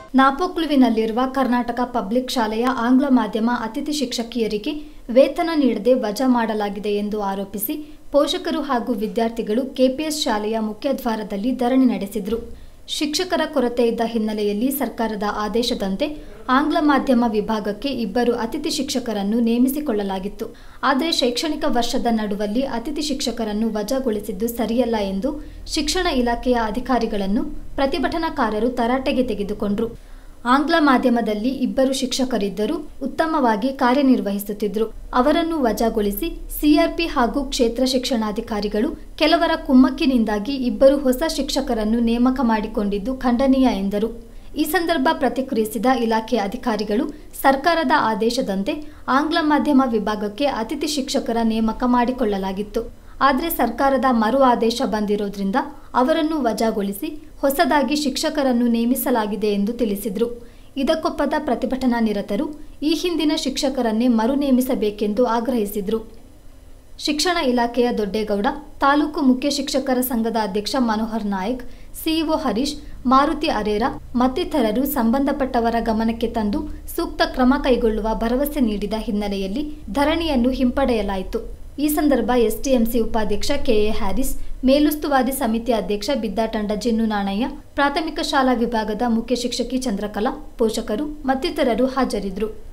ನಾಪೋಕ್ಲುವಿನಲ್ಲಿರುವ Karnataka public ಶಾಲೆಯ ಆಂಗ್ಲ ಮಾಧ್ಯಮ ಅತಿಥಿ ಶಿಕ್ಷಕಿಯರಿಗೆ ವೇತನ ನೀಡದೆ ವಜಾ ಮಾಡಲಾಗಿದೆ ಎಂದು ಆರೋಪಿಸಿ ಪೋಷಕರು ಹಾಗೂ ವಿದ್ಯಾರ್ಥಿಗಳು ಕೆಪಿಎಸ್ ಶಾಲೆಯ ಮುಖ್ಯದ್ವಾರದಲ್ಲಿ ಧರಣಿ ನಡೆಸಿದರು ಶಿಕ್ಷಕರ ಕೊರತೆ ಇದ್ದ ಹಿನ್ನೆಲೆಯಲ್ಲಿ ಸರ್ಕಾರದ ಆದೇಶದಂತೆ ಆಂಗ್ಲ ಮಾಧ್ಯಮ ವಿಭಾಗಕ್ಕೆ ಇಬ್ಬರು ಅತಿಥಿ ಶಿಕ್ಷಕರನ್ನು ನೇಮಿಸಿಕೊಳ್ಳಲಾಗಿತ್ತು ಆದರೆ ಶೈಕ್ಷಣಿಕ ವರ್ಷದ ನಡುವಲ್ಲಿ ಅತಿಥಿ ಶಿಕ್ಷಕರನ್ನು ವಜಾಗೊಳಿಸಿದ್ದು ಸರಿಯಲ್ಲ ಎಂದು ಶಿಕ್ಷಣ ಇಲಾಖೆಯ ಅಧಿಕಾರಿಗಳನ್ನು ಪ್ರತಿಭಟನಾಕಾರರು ತರಾಟೆಗೆ ತೆಗೆದುಕೊಂಡ್ರು ಆಂಗ್ಲ ಮಾಧ್ಯಮದಲ್ಲಿ ಇಬ್ಬರು ಶಿಕ್ಷಕರಿದ್ದರೂ ಉತ್ತಮವಾಗಿ ಕಾರ್ಯನಿರ್ವಹಿಸುತ್ತಿದ್ದರು ಅವರನ್ನು ವಜಾಗೊಳಿಸಿ ಸಿಆರ್ಪಿ ಹಾಗೂ ಕ್ಷೇತ್ರ ಶಿಕ್ಷಣಾಧಿಕಾರಿಗಳು ಕೆಲವರ ಕುಮ್ಮಕ್ಕಿನಿಂದಾಗಿ ಇಬ್ಬರು ಹೊಸ ಶಿಕ್ಷಕರನ್ನು ನೇಮಕ ಮಾಡಿಕೊಂಡಿದ್ದು ಖಂಡನೀಯ ಎಂದರು ಈ ಸಂದರ್ಭ ಪ್ರತಿಕ್ರಿಯಿಸಿದ ಇಲಾಖೆಯ ಅಧಿಕಾರಿಗಳು ಸರ್ಕಾರದ ಆದೇಶದಂತೆ ಆಂಗ್ಲ ಮಾಧ್ಯಮ ವಿಭಾಗಕ್ಕೆ ಅತಿಥಿ ಶಿಕ್ಷಕರ ನೇಮಕ ಮಾಡಿಕೊಳ್ಳಲಾಗಿತ್ತು ಆದರೆ ಸರ್ಕಾರದ ಮರು ಆದೇಶ ಬಂದಿರೋದ್ರಿಂದ ಅವರನ್ನು ವಜಾಗೊಳಿಸಿ ಹೊಸದಾಗಿ ಶಿಕ್ಷಕರನ್ನು ನೇಮಿಸಲಾಗಿದೆ ಎಂದು ತಿಳಿಸಿದರು ಇದಕ್ಕೊಪ್ಪದ ಪ್ರತಿಭಟನಾ ನಿರತರು ಈ ಹಿಂದಿನ ಶಿಕ್ಷಕರನ್ನೇ ಮರು ನೇಮಿಸಬೇಕೆಂದು ಆಗ್ರಹಿಸಿದರು ಶಿಕ್ಷಣ ಇಲಾಖೆಯ ದೊಡ್ಡೇಗೌಡ ತಾಲೂಕು ಮುಖ್ಯ ಶಿಕ್ಷಕರ ಸಂಘದ ಅಧ್ಯಕ್ಷ ಮನೋಹರ್ ನಾಯಕ್ ಸಿಇಒ ಹರೀಶ್ ಮಾರುತಿ ಅರೇರ ಮತ್ತಿತರರು ಸಂಬಂಧಪಟ್ಟವರ ಗಮನಕ್ಕೆ ತಂದು ಸೂಕ್ತ ಕ್ರಮ ಕೈಗೊಳ್ಳುವ ಭರವಸೆ ನೀಡಿದ ಹಿನ್ನೆಲೆಯಲ್ಲಿ ಧರಣಿಯನ್ನು ಹಿಂಪಡೆಯಲಾಯಿತು ಈ ಸಂದರ್ಭ ಎಸ್ಟಿಎಂಸಿ ಉಪಾಧ್ಯಕ್ಷ ಕೆಎ ಹ್ಯಾರಿಸ್ ಮೇಲುಸ್ತುವಾರಿ ಸಮಿತಿ ಅಧ್ಯಕ್ಷ ಬಿದ್ದಾಟಂಡ ಜಿನ್ನು ನಾಣಯ್ಯ ಪ್ರಾಥಮಿಕ ಶಾಲಾ ವಿಭಾಗದ ಮುಖ್ಯ ಶಿಕ್ಷಕಿ ಚಂದ್ರಕಲಾ ಪೋಷಕರು ಮತ್ತಿತರರು ಹಾಜರಿದ್ದರು